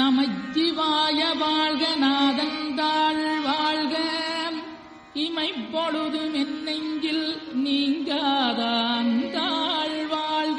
நமச்சிவாய வாழ்க நாதந்தாள் வாழ்க இமைப்பொழுது மென்னெஞ்சில் நீங்காதான் தாழ் வாழ்க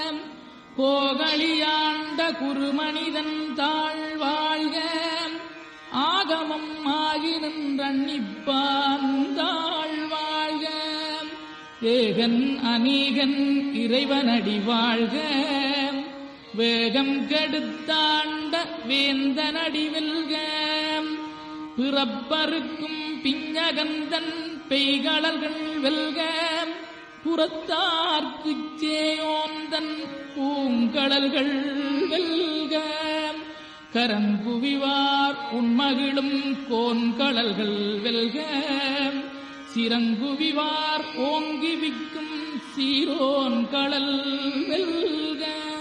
போகலியாண்ட குருமனிதன் தாழ் வாழ்க ஆகமம் ஆகி நின்றண்ணிப்பான் தாழ் வாழ்க ஏகன் அநீகன் இறைவனடி வாழ்க வேகம் கெடுத்தாண்ட வேந்தனடி வெல்க பிறப்பருக்கும் பிஞ்சகந்தன் பெய்களர்கள் வெல்க புறத்தார்க்குச் சேயோந்தன் பூங்கடல்கள் வெல்க கரங்குவிவார் உண்மகிழும் கோன்கடல்கள் வெல்க சிறங்குவிவார் ஓங்கி விக்கும் சீரோன் கடல் வெல்க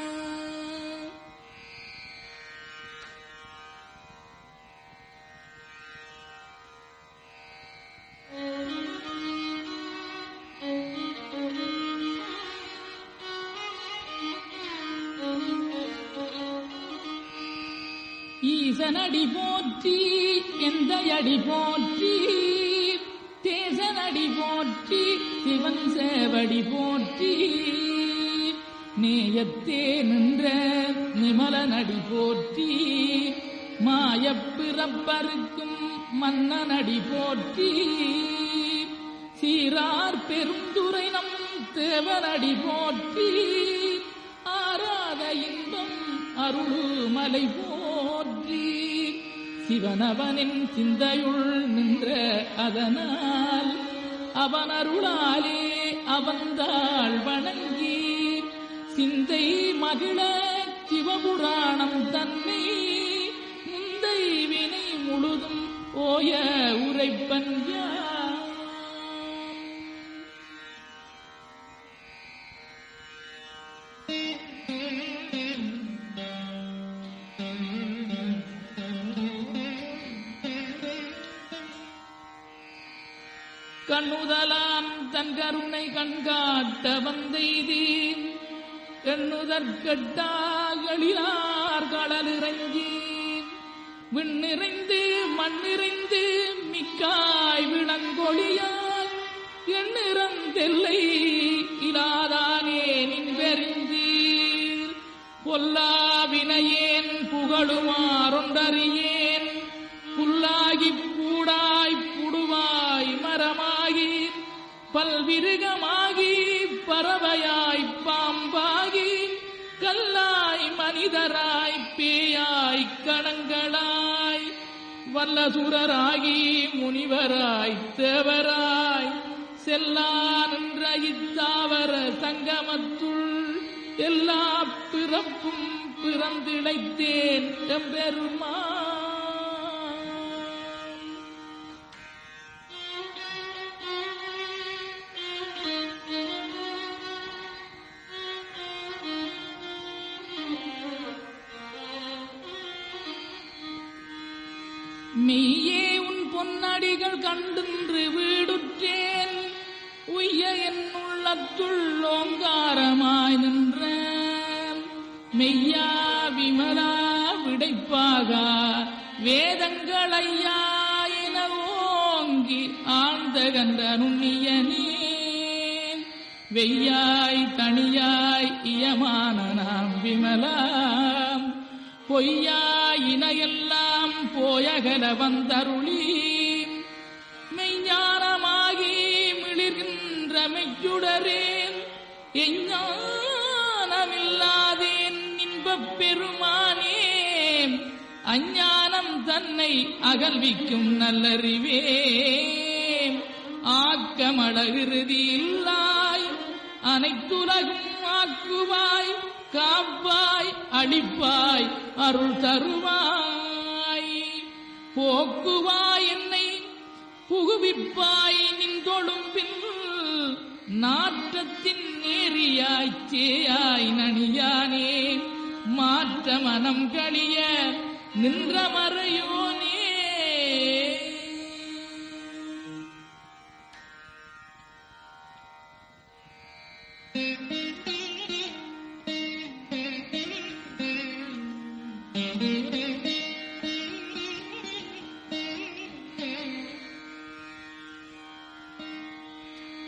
ஈசனடி போற்றி எந்த அடி போற்றி தேசனடி போற்றி சிவன் சேவடி போற்றி நேயத்தே நின்ற நிமலனடி போற்றி மாயப்பிறப்பருக்கும் மன்னனடி போற்றி சீரார் பெருந்துரை நம் தேவனடி போற்றி ஆராத இன்பம் அருள்மலை போற்றி சிவனவனின் சிந்தையுள் நின்ற அதனால் அவன் அருளாலே அவன்தாள் வணங்கி சிந்தை மகிழ சிவபுராணம் தன்னை முந்தை வினை முழுதும் ஓய உரைப்பன் யான். கண்ணுதலாம் தன் கருணை கண்காட்ட வந்தெய்தி எண்ணுதற்கட்டாகளிலார் கடலிறங்கி விண்ணிறைந்து மண்ணிறைந்து மிக்காய் விளங்கொழியால் எண்ணிறந்தெல்லை இலாதானே நின்பெறிந்தீர் பொல்லாவினையேன் புகழுமாறொன்றறியேன் புல்லாகிப் பூடாய் புடுவாய் மரமாகி பல்விருகமாகி பறவையாய் பாம்பாகி கல்லாய் மனிதராய் பேயாய் கணங்களாய் வல்லசுரராகி முனிவராய் தேவராய் செல்லா நின்ற இத்தாவர சங்கமத்துள் எல்லா பிறப்பும் பிறந்திழைத்தேன் எம்பெருமான் மெய்யே உன் பொன்னடிகள் கண்டின்று வீடுற்றேன் உய்ய என் உள்ளத்துள் ஓங்காரமாய் நின்ற மெய்யா விமலா விடைப்பாக வேதங்களையா என ஓங்கி ஆழ்ந்த கன்ற நுண்ணியனே வெய்யாய் தனியாய் இயமான நாம் விமலாம் பொய்யாயினையெல்லாம் போயகல வந்தருளி மெய்ஞானமாகி மிளிர்கின்ற மெய்யுடரேன் எஞ்ஞானமில்லாதேன் இன்பப் பெருமானே அஞ்ஞானம் தன்னை அகல்விக்கும் நல்லறிவே ஆக்கமழகிருதி இல்லாய் அனைத்துலகும் ஆக்குவாய் காப்பாய் அழிப்பாய் அருள் தருவாய் போக்குவாய் என்னை புகுவிப்பாய் நின்றொழும் பின் நாற்றத்தின் நேரியாய் சேயாய் நனியானே மாற்ற மனம் கழிய நின்ற மறையோனே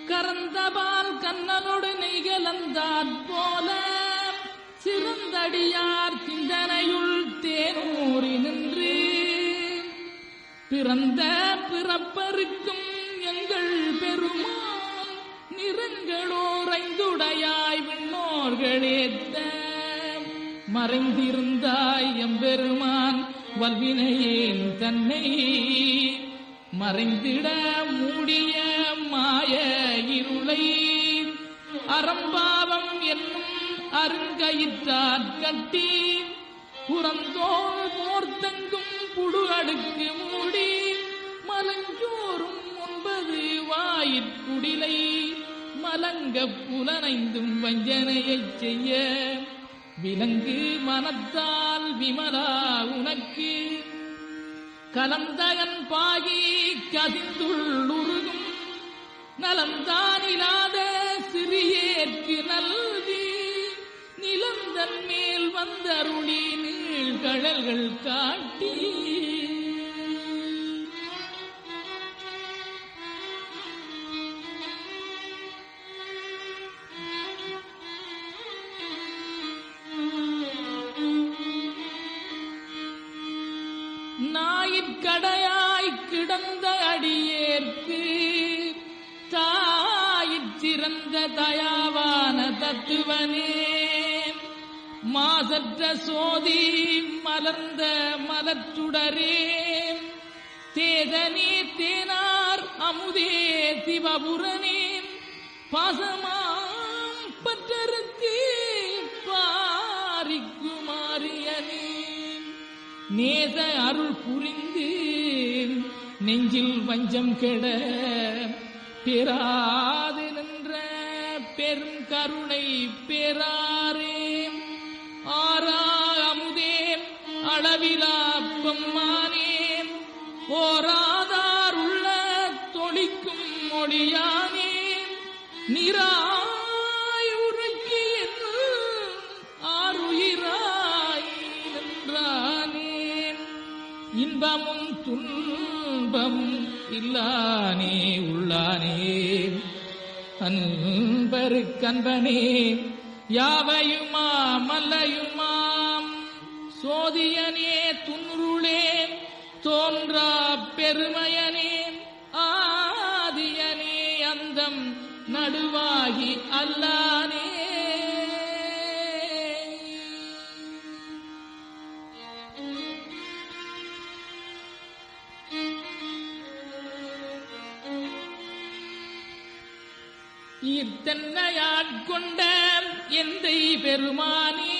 கறந்தபால் கண்ணனோடு நெய்கலந்தாற் போல சிறந்தடியார் சிந்தனையுள் தேனூறி நின்று பிறந்த பிறப்பருக்கும் எங்கள் பெருமான் நிறங்களோரைந்துடையாய் விண்ணோர்களேத்த மறைந்திருந்தாய் எம்பெருமான் வல்வினையேன் தன்னை மறைந்திட மூடிய மாய இருளை அறம்பாவம் என்னும் அருங்கயிற்றாற் கட்டி புறந்தோள் போர்த்தங்கும் புடு அடுக்கு மூடி மலஞ்சோறும் ஒன்பது வாயிற்குடிலை மலங்க புலனைந்தும் வஞ்சனையைச் செய்ய விலங்கு மனத்தால் விமலா உனக்கு கலந்தகன் பாகி கதிந்துள்ளுருகும் நலந்தானிலாத சிறியேற்கு நல்கி நிலந்தன் மேல் வந்தருளி நீழ்கழல்கள் காட்டி நாயிற்கடையாய் கிடந்த அடியேற்கு தாயிற் சிறந்த தயாவான தத்துவனே மாசற்ற சோதி மலர்ந்த மலச்சுடரே தேதனே தேனார் அமுதே சிவபுரனே பாசமாம் பற்றருக்கு பாரிக்குமாரியனே நேச அருள் புரிந்து நெஞ்சில் வஞ்சம் கெட பெறாது நின்ற பெரும் கருணை பெறாரே ஆரா அமுதே அளவிலா பெம்மானே ஓராதார் உள்ள தொழிக்கும் மொழியானே நிராய் உருக்கி ஆறுயிராய் நின்றானேன் இன்பமும் துன்பம் இல்லானே உள்ளானே அன்பருக்கன்பனே யாவையுமா மல்லையுமாம் சோதியனே துன்ருளே தோன்றா பெருமையனே ஆதியனே அந்தம் நடுவாகி அல்லானே ஈர்த்தன்னையாட்கொண்ட எந்தை பெருமானே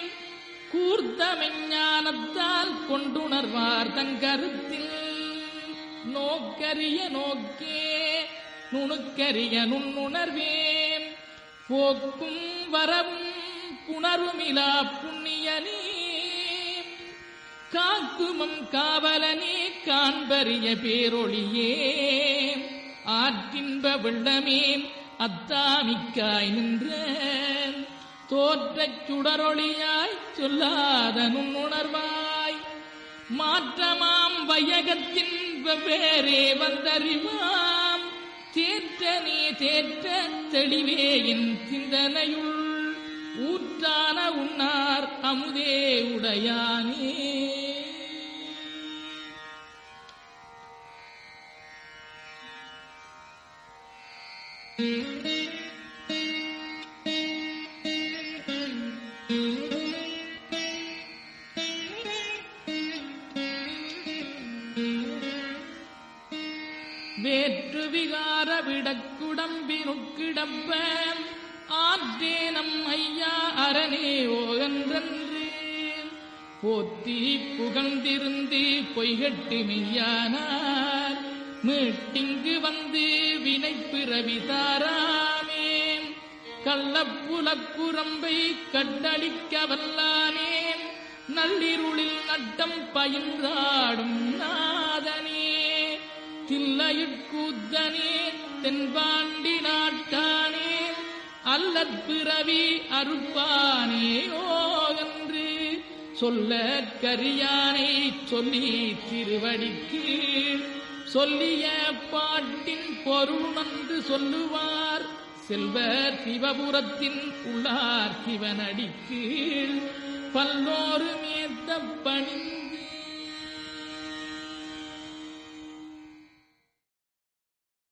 கூர்த்தமெஞ்ஞானத்தால் கொண்டுணர்வார் தங்கருத்தில் நோக்கரிய நோக்கே நுணுக்கரிய நுண்ணுணர்வேன் போக்கும் வரவும் புணருமிலா புண்ணியனே காக்குமம் காவலனே காண்பரிய பேரொளியே ஆற்றின்ப வெள்ளமே அத்தாமிக்காய் நின்ற தோற்றச் சுடரொளியாய் சொல்லாத நுண்ணுணர்வாய் மாற்றமாம் வையகத்தின் வெவ்வேறே வந்தறிவாம் தேற்றனே தேற்ற தெளிவே என் சிந்தனையுள் ஊற்றான உன்னார் அமுதே உடையானே வேற்று விகார விடக்குடம்பினுட்கிடப்ப ஆற்றேனம் ஐயா அரணே ஓகன்றன்று போத்தி புகழ்ந்திருந்து பொய்கட்டு மெய்யானார் மீட்டிங்கு வந்து வினை பிறவி தாராமே கள்ளப்புலக்குரம்பை கட்டளிக்க வல்லானே நள்ளிருளில் நட்டம் பயின்றாடும் நாதனே தில்லையுட்கூத்தனே தென்பாண்டி நாட்டானே அல்லற் பிறவி அறுப்பானே ஓகன்று சொல்ல கரியானை சொல்லி திருவடிக்கு சொல்லிய பாட்டின் பொருளுணர்ந்து சொல்லுவார் செல்வர் சிவபுரத்தின் உள்ளார் சிவனடி கீழ் பல்லோரு மேத்த பணிந்து